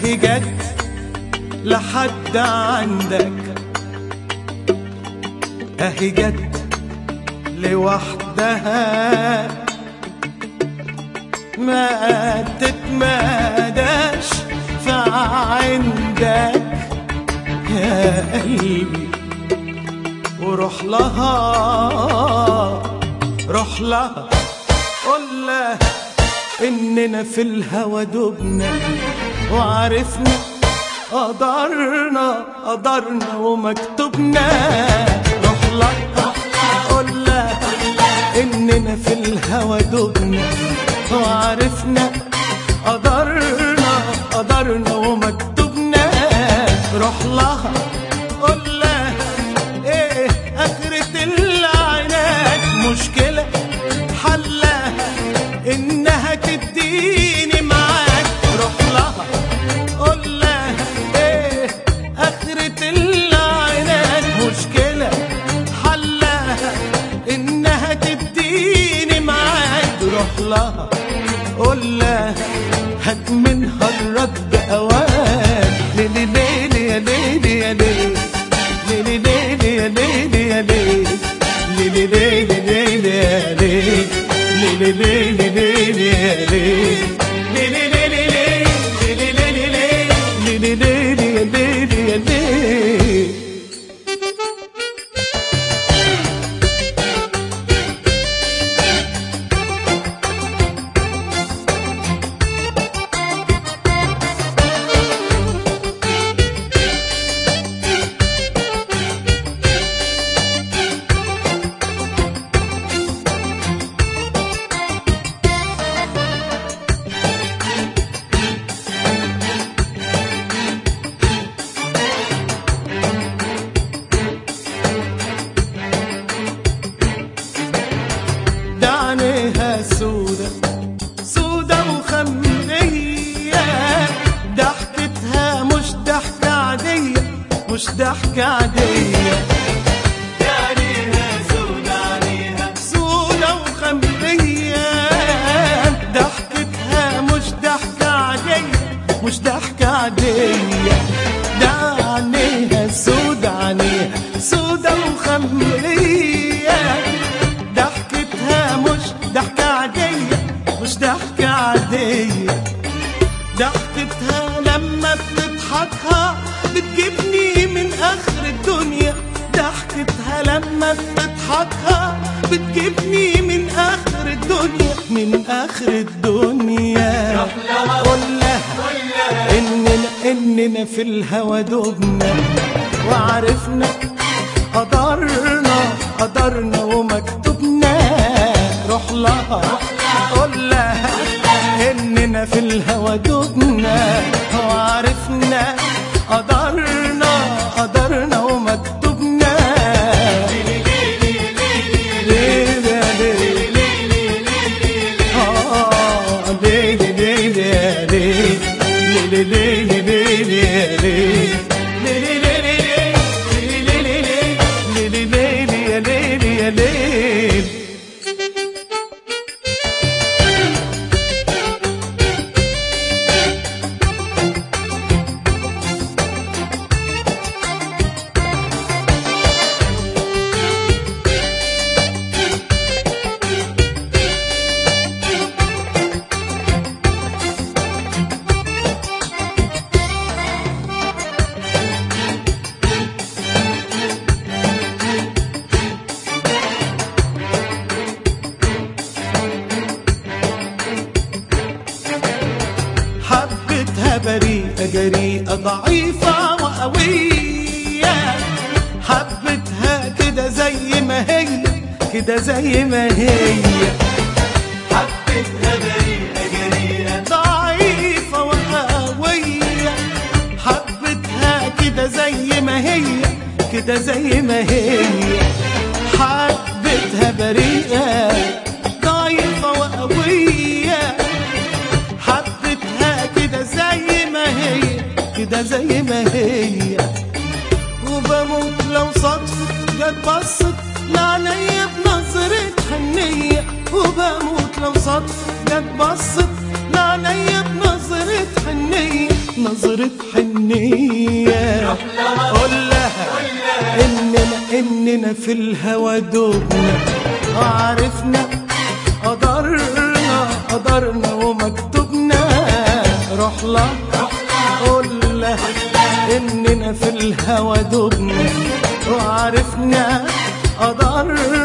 اهي جت لحد عندك اهي جت لوحدها ما تتماداش فعندك يا قلبي وروح لها روح لها قول لها اننا في الهوى دبنا وعرفنا قدرنا قدرنا ومكتوبنا روح لها قول لها اننا في الهوى دبنا وعرفنا قدرنا قدرنا ومكتوبنا روح لها قول لها ايه اخرة العناد مشكلة حلها انها تديني معاك روح لها قول لها ايه اخرة العناد مشكلة حلها انها تديني معاك روح لها قول لها هات منها الرد اوان ليلي ليلي يا ليلي يا ليلي ليلي ليلي يا ليلي يا ليلي ليلي ليلي ليلي يا ليلي ليلي ليلي ليلي يا ليلي ليلي ليلي ليلي ليلي ليلي ليلي ليلي يا ليلي يا ليلي ده عينيها سودة سودة وخمرية ضحكتها مش ضحكة عادية مش ضحكة عادية ده عينيها سودة عينيها سودة وخمرية ضحكتها مش ضحكة عادية مش ضحكة عادية ده عينيها سودة عينيها سودة وخمرية ضحكتها مش ضحكة عادية مش ضحكة عادية ضحكتها لما بتضحكها بتجيبني من آخر الدنيا ضحكتها لما بتضحكها بتجيبني من آخر الدنيا من آخر الدنيا قول لها إننا إننا في الهوى دبنا وعرفنا قدرنا قدرنا ومكتوبنا روح لها قول لها اننا في الهوى دبنا وعرفنا قدرنا قدرنا ومكتوبنا ليلة ليلة آه ليلة ليلة ليلة ليلة ليلة ليلة حبتها بريئة جريئة ضعيفة وقوية حبتها كده زي ما هي كده زي ما هي حبتها بريئة جريئة ضعيفة وقوية حبتها كده زي ما هي كده زي ما هي حبتها بريئة ضعيفة وقوية حبتها كده زي ما هي كده زي ما هي وبموت لو صدفة جت بصت لعينيا بنظرة حنية وبموت لو صدفة جت بصت لعينيا بنظرة حنية بنظرة حنية قول لها إننا إننا في الهوى دوبنا عرفنا قدرنا قدرنا ومكتوبنا روح لها قول لها إننا في الهوى دوبنا وعرفنا قدرنا